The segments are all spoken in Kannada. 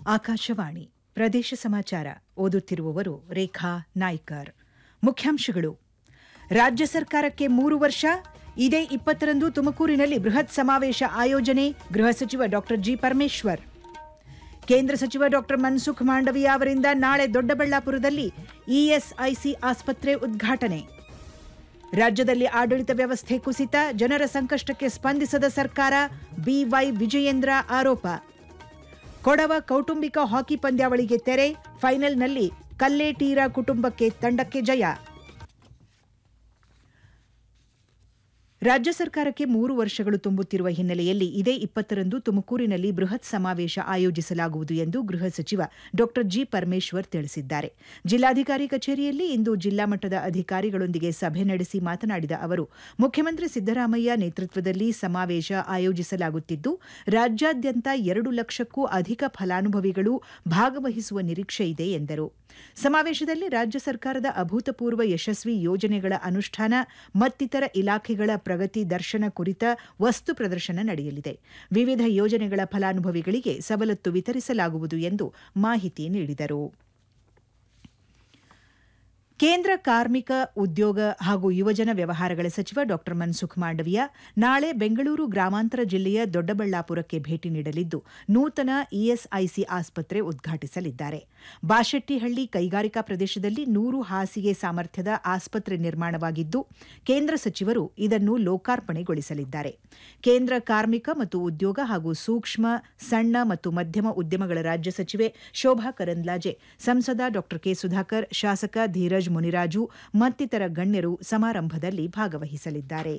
ಆಕಾಶವಾಣಿ ಪ್ರದೇಶ ಸಮಾಚಾರ ಓದುತ್ತಿರುವವರು ರೇಖಾ ನಾಯ್ಕರ್ ಮುಖ್ಯಾಂಶಗಳು ರಾಜ್ಯ ಸರ್ಕಾರಕ್ಕೆ ಮೂರು ವರ್ಷ ಇದೇ ಇಪ್ಪತ್ತರಂದು ತುಮಕೂರಿನಲ್ಲಿ ಬೃಹತ್ ಸಮಾವೇಶ ಆಯೋಜನೆ ಗೃಹ ಸಚಿವ ಡಾ ಜಿ ಪರಮೇಶ್ವರ್ ಕೇಂದ್ರ ಸಚಿವ ಡಾ ಮನ್ಸುಖ್ ಮಾಂಡವಿಯಾ ಅವರಿಂದ ನಾಳೆ ದೊಡ್ಡಬಳ್ಳಾಪುರದಲ್ಲಿ ಇಎಸ್ಐಸಿ ಆಸ್ಪತ್ರೆ ಉದ್ಘಾಟನೆ ರಾಜ್ಯದಲ್ಲಿ ಆಡಳಿತ ವ್ಯವಸ್ಥೆ ಕುಸಿತ ಜನರ ಸಂಕಷ್ಟಕ್ಕೆ ಸ್ಪಂದಿಸದ ಸರ್ಕಾರ ಬಿವೈ ವಿಜಯೇಂದ್ರ ಆರೋಪ ಕೊಡವ ಕೌಟುಂಬಿಕ ಹಾಕಿ ಪಂದ್ಯಾವಳಿಗೆ ತೆರೆ ಫೈನಲ್ನಲ್ಲಿ ಕಲ್ಲೇಟೀರ ಕುಟುಂಬಕ್ಕೆ ತಂಡಕ್ಕೆ ಜಯ ರಾಜ್ಯ ಸರ್ಕಾರಕ್ಕೆ ಮೂರು ವರ್ಷಗಳು ತುಂಬುತ್ತಿರುವ ಹಿನ್ನೆಲೆಯಲ್ಲಿ ಇದೇ ಇಪ್ಪತ್ತರಂದು ತುಮಕೂರಿನಲ್ಲಿ ಬೃಹತ್ ಸಮಾವೇಶ ಆಯೋಜಿಸಲಾಗುವುದು ಎಂದು ಗೃಹ ಸಚಿವ ಡಾ ಜಿ ಪರಮೇಶ್ವರ್ ತಿಳಿಸಿದ್ದಾರೆ ಜಿಲ್ಲಾಧಿಕಾರಿ ಕಚೇರಿಯಲ್ಲಿ ಇಂದು ಜಿಲ್ಲಾ ಮಟ್ಟದ ಅಧಿಕಾರಿಗಳೊಂದಿಗೆ ಸಭೆ ನಡೆಸಿ ಮಾತನಾಡಿದ ಅವರು ಮುಖ್ಯಮಂತ್ರಿ ಸಿದ್ದರಾಮಯ್ಯ ನೇತೃತ್ವದಲ್ಲಿ ಸಮಾವೇಶ ಆಯೋಜಿಸಲಾಗುತ್ತಿದ್ದು ರಾಜ್ಯಾದ್ಯಂತ ಎರಡು ಲಕ್ಷಕ್ಕೂ ಅಧಿಕ ಫಲಾನುಭವಿಗಳು ಭಾಗವಹಿಸುವ ನಿರೀಕ್ಷೆ ಇದೆ ಎಂದರು ಸಮಾವೇಶದಲ್ಲಿ ರಾಜ್ಯ ಸರ್ಕಾರದ ಅಭೂತಪೂರ್ವ ಯಶಸ್ವಿ ಯೋಜನೆಗಳ ಅನುಷ್ಠಾನ ಮತ್ತಿತರ ಇಲಾಖೆಗಳ ಪ್ರಗತಿ ದರ್ಶನ ಕುರಿತ ವಸ್ತು ಪ್ರದರ್ಶನ ನಡೆಯಲಿದೆ ವಿವಿಧ ಯೋಜನೆಗಳ ಫಲಾನುಭವಿಗಳಿಗೆ ಸವಲತ್ತು ವಿತರಿಸಲಾಗುವುದು ಎಂದು ಮಾಹಿತಿ ನೀಡಿದರು ಕೇಂದ್ರ ಕಾರ್ಮಿಕ ಉದ್ಯೋಗ ಹಾಗೂ ಯುವಜನ ವ್ಯವಹಾರಗಳ ಸಚಿವ ಡಾ ಮನ್ಸುಖ್ ಮಾಂಡವಿಯಾ ನಾಳೆ ಬೆಂಗಳೂರು ಗ್ರಾಮಾಂತರ ಜಿಲ್ಲೆಯ ದೊಡ್ಡಬಳ್ಳಾಪುರಕ್ಕೆ ಭೇಟಿ ನೀಡಲಿದ್ದು ನೂತನ ಇಎಸ್ಐಸಿ ಆಸ್ಪತ್ರೆ ಉದ್ಘಾಟಿಸಲಿದ್ದಾರೆ ಬಾಶೆಟ್ಟಿಹಳ್ಳಿ ಕೈಗಾರಿಕಾ ಪ್ರದೇಶದಲ್ಲಿ ನೂರು ಹಾಸಿಗೆ ಸಾಮರ್ಥ್ಯದ ಆಸ್ಪತ್ರೆ ನಿರ್ಮಾಣವಾಗಿದ್ದು ಕೇಂದ್ರ ಸಚಿವರು ಇದನ್ನು ಲೋಕಾರ್ಪಣೆಗೊಳಿಸಲಿದ್ದಾರೆ ಕೇಂದ್ರ ಕಾರ್ಮಿಕ ಮತ್ತು ಉದ್ಯೋಗ ಹಾಗೂ ಸೂಕ್ಷ್ಮ ಸಣ್ಣ ಮತ್ತು ಮಧ್ಯಮ ಉದ್ಯಮಗಳ ರಾಜ್ಯ ಸಚಿವೆ ಶೋಭಾ ಕರಂದ್ಲಾಜೆ ಸಂಸದ ಡಾ ಕೆ ಸುಧಾಕರ್ ಶಾಸಕ ಧೀರಜ್ ಮುನಿರಾಜು ಮತ್ತಿತರ ಗಣ್ಯರು ಸಮಾರಂಭದಲ್ಲಿ ಭಾಗವಹಿಸಲಿದ್ದಾರೆ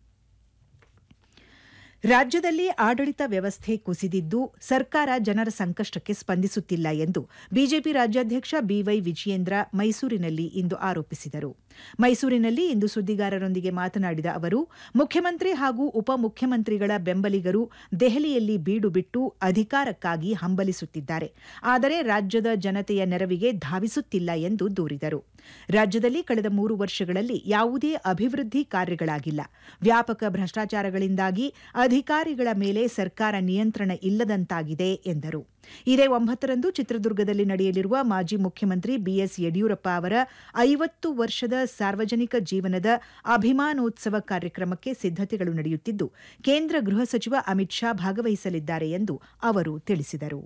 ರಾಜ್ಯದಲ್ಲಿ ಆಡಳಿತ ವ್ಯವಸ್ಥೆ ಕುಸಿದಿದ್ದು ಸರ್ಕಾರ ಜನರ ಸಂಕಷ್ಟಕ್ಕೆ ಸ್ಪಂದಿಸುತ್ತಿಲ್ಲ ಎಂದು ಬಿಜೆಪಿ ರಾಜ್ಯಾಧ್ಯಕ್ಷ ಬಿವೈ ವಿಜಯೇಂದ್ರ ಮೈಸೂರಿನಲ್ಲಿ ಇಂದು ಆರೋಪಿಸಿದರು ಮೈಸೂರಿನಲ್ಲಿ ಇಂದು ಸುದ್ದಿಗಾರರೊಂದಿಗೆ ಮಾತನಾಡಿದ ಅವರು ಮುಖ್ಯಮಂತ್ರಿ ಹಾಗೂ ಉಪಮುಖ್ಯಮಂತ್ರಿಗಳ ಬೆಂಬಲಿಗರು ದೆಹಲಿಯಲ್ಲಿ ಬೀಡು ಬಿಟ್ಟು ಅಧಿಕಾರಕ್ಕಾಗಿ ಹಂಬಲಿಸುತ್ತಿದ್ದಾರೆ ಆದರೆ ರಾಜ್ಯದ ಜನತೆಯ ನೆರವಿಗೆ ಧಾವಿಸುತ್ತಿಲ್ಲ ಎಂದು ದೂರಿದರು ರಾಜ್ಯದಲ್ಲಿ ಕಳೆದ ಮೂರು ವರ್ಷಗಳಲ್ಲಿ ಯಾವುದೇ ಅಭಿವೃದ್ಧಿ ಕಾರ್ಯಗಳಾಗಿಲ್ಲ ವ್ಯಾಪಕ ಭ್ರಷ್ಟಾಚಾರಗಳಿಂದಾಗಿ ಅಧಿಕಾರಿಗಳ ಮೇಲೆ ಸರ್ಕಾರ ನಿಯಂತ್ರಣ ಇಲ್ಲದಂತಾಗಿದೆ ಎಂದರು ಇದೇ ಒಂಬತ್ತರಂದು ಚಿತ್ರದುರ್ಗದಲ್ಲಿ ನಡೆಯಲಿರುವ ಮಾಜಿ ಮುಖ್ಯಮಂತ್ರಿ ಬಿಎಸ್ ಯಡಿಯೂರಪ್ಪ ಅವರ ಐವತ್ತು ವರ್ಷದ ಸಾರ್ವಜನಿಕ ಜೀವನದ ಅಭಿಮಾನೋತ್ಸವ ಕಾರ್ಯಕ್ರಮಕ್ಕೆ ಸಿದ್ದತೆಗಳು ನಡೆಯುತ್ತಿದ್ದು ಕೇಂದ್ರ ಗೃಹ ಸಚಿವ ಅಮಿತ್ ಶಾ ಭಾಗವಹಿಸಲಿದ್ದಾರೆ ಎಂದು ಅವರು ತಿಳಿಸಿದರು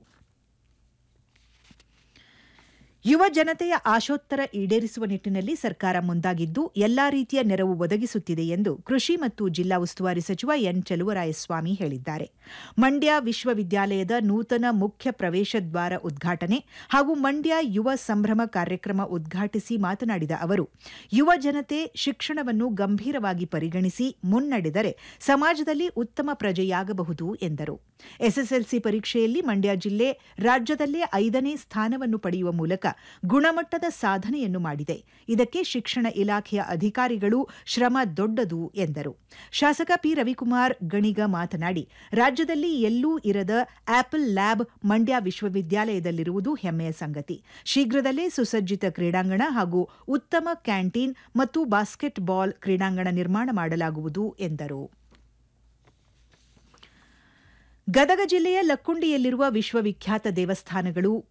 ಯುವ ಜನತೆಯ ಆಶೋತ್ತರ ಈಡೇರಿಸುವ ನಿಟ್ಟಿನಲ್ಲಿ ಸರ್ಕಾರ ಮುಂದಾಗಿದ್ದು ಎಲ್ಲಾ ರೀತಿಯ ನೆರವು ಒದಗಿಸುತ್ತಿದೆ ಎಂದು ಕೃಷಿ ಮತ್ತು ಜಿಲ್ಲಾ ಉಸ್ತುವಾರಿ ಸಚಿವ ಎನ್ ಚಲುವರಾಯಸ್ವಾಮಿ ಹೇಳಿದ್ದಾರೆ ಮಂಡ್ಯ ವಿಶ್ವವಿದ್ಯಾಲಯದ ನೂತನ ಮುಖ್ಯ ಪ್ರವೇಶ ದ್ವಾರ ಉದ್ಘಾಟನೆ ಹಾಗೂ ಮಂಡ್ಯ ಯುವ ಸಂಭ್ರಮ ಕಾರ್ಯಕ್ರಮ ಉದ್ಘಾಟಿಸಿ ಮಾತನಾಡಿದ ಅವರು ಯುವ ಜನತೆ ಶಿಕ್ಷಣವನ್ನು ಗಂಭೀರವಾಗಿ ಪರಿಗಣಿಸಿ ಮುನ್ನಡೆದರೆ ಸಮಾಜದಲ್ಲಿ ಉತ್ತಮ ಪ್ರಜೆಯಾಗಬಹುದು ಎಂದರು ಎಸ್ಎಸ್ಎಲ್ಸಿ ಪರೀಕ್ಷೆಯಲ್ಲಿ ಮಂಡ್ಯ ಜಿಲ್ಲೆ ರಾಜ್ಯದಲ್ಲೇ ಐದನೇ ಸ್ಥಾನವನ್ನು ಪಡೆಯುವ ಮೂಲಕ ಗುಣಮಟ್ಟದ ಸಾಧನೆಯನ್ನು ಮಾಡಿದೆ ಇದಕ್ಕೆ ಶಿಕ್ಷಣ ಇಲಾಖೆಯ ಅಧಿಕಾರಿಗಳು ಶ್ರಮ ದೊಡ್ಡದು ಎಂದರು ಶಾಸಕ ಪಿ ರವಿಕುಮಾರ್ ಗಣಿಗ ಮಾತನಾಡಿ ರಾಜ್ಯದಲ್ಲಿ ಎಲ್ಲೂ ಇರದ ಆಪಲ್ ಲ್ಯಾಬ್ ಮಂಡ್ಯ ವಿಶ್ವವಿದ್ಯಾಲಯದಲ್ಲಿರುವುದು ಹೆಮ್ಮೆಯ ಸಂಗತಿ ಶೀಘ್ರದಲ್ಲೇ ಸುಸಜ್ಜಿತ ಕ್ರೀಡಾಂಗಣ ಹಾಗೂ ಉತ್ತಮ ಕ್ಯಾಂಟೀನ್ ಮತ್ತು ಬಾಸ್ಕೆಟ್ ಬಾಲ್ ಕ್ರೀಡಾಂಗಣ ನಿರ್ಮಾಣ ಮಾಡಲಾಗುವುದು ಎಂದರು ಗದಗ ಜಿಲ್ಲೆಯ ಲಕ್ಕುಂಡಿಯಲ್ಲಿರುವ ವಿಶ್ವವಿಖ್ಯಾತ ದೇವಸ್ಥಾನಗಳು